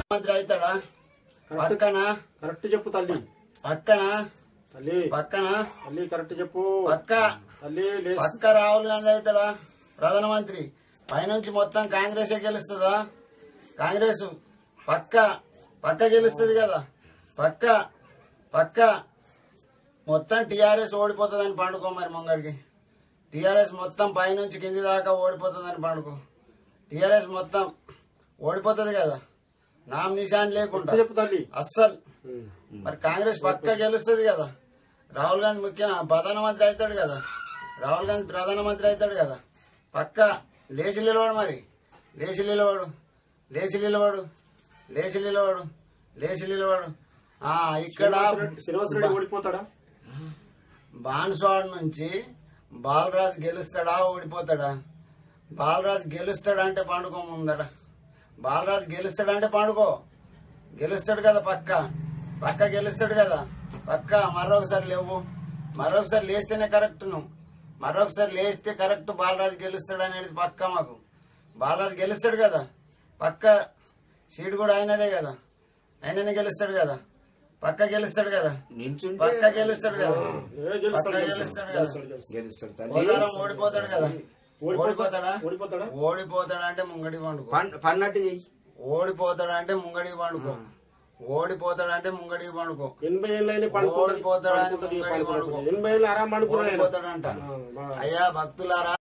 మంత్రి అవుతాడా పక్కన కరెక్ట్ చెప్పు తల్లి పక్కన తల్లి పక్కన తల్లి కరెక్ట్ చెప్పు పక్క తల్లి లే పక్క రాహుల్ గాంధీ అవుతాడా ప్రధానమంత్రి పైనుంచి మొత్తం కాంగ్రెసే గెలుస్తుందా కాంగ్రెస్ పక్క పక్క గెలుస్తుంది కదా పక్క పక్క మొత్తం టీఆర్ఎస్ ఓడిపోతుందని పండుకో మరి ముంగడికి టీఆర్ఎస్ మొత్తం పైనుంచి కింది దాకా ఓడిపోతుందని పండుకో టీఆర్ఎస్ మొత్తం ఓడిపోతుంది కదా నామ్ నిశాన్ లేకుండా కరెక్ట్ చెప్పు తల్లి అస్సలు ఉమ్. మరి కాంగ్రెస్ పక్క గెలుస్తుంది కదా రాహుల్ గాంధీ ముఖ్య ప్రధానమంత్రి అవుతాడు కదా రాహుల్ గాంధీ ప్రధానమంత్రి అవుతాడు కదా పక్క లేచి నిలవాడు మరి లేచి నిలవాడు లేచి నిలవాడు లేచి నిలవాడు లేచి నిలవాడు ఆ ఇక్కడ శ్రీనివాస్ రెడ్డి ఓడిపోతాడా బాన్స్వాడ్ నుంచి బాలరాజ్ గెలుస్తాడా ఓడిపోతాడా బాలరాజ్ గెలుస్తాడా అంటే పండుకో ముందడ బాలరాజ్ గెలుస్తాడా అంటే పండుకో గెలుస్తాడు కదా పక్క పక్క గెలుస్తాడు కదా పక్క మరొకసారి లేవు మరొకసారి లేస్తేనే కరెక్ట్ నువ్వు మరొకసారి లేస్తే కరెక్ట్ బాలరాజు గెలుస్తాడు అనేది పక్క మాకు బాలరాజు గెలుస్తాడు కదా పక్క సీట్ కూడా అయినదే కదా అయిననే గెలుస్తాడు కదా పక్క గెలుస్తాడు కదా నిల్చుంటే పక్క గెలుస్తాడు కదా ఏ గెలుస్తాడు పక్క గెలుస్తాడు గెలుస్తాడు కదా గెలుస్తాడు తల్లి పోతారం ఓడిపోతాడు కదా ఓడిపోతాడా ఓడిపోతాడా ఓడిపోతాడా అంటే ముంగడి పండుకో పన్- పన్నట్టు చెయ్యి ఓడిపోతాడా అంటే ముంగడికి పండుకో ఓడిపోతాడా అంటే ముంగడికి పండుకో ఎనభై ఏళ్ళు అయినా ఓడిపోతాడా అని పండుకుంటుంది ముంగడికి పండుకో ఎనభై ఏళ్ళు ఆరాం పండుకున్నాడు ఓడిపోతాడంట అయ్యా భక్తులారా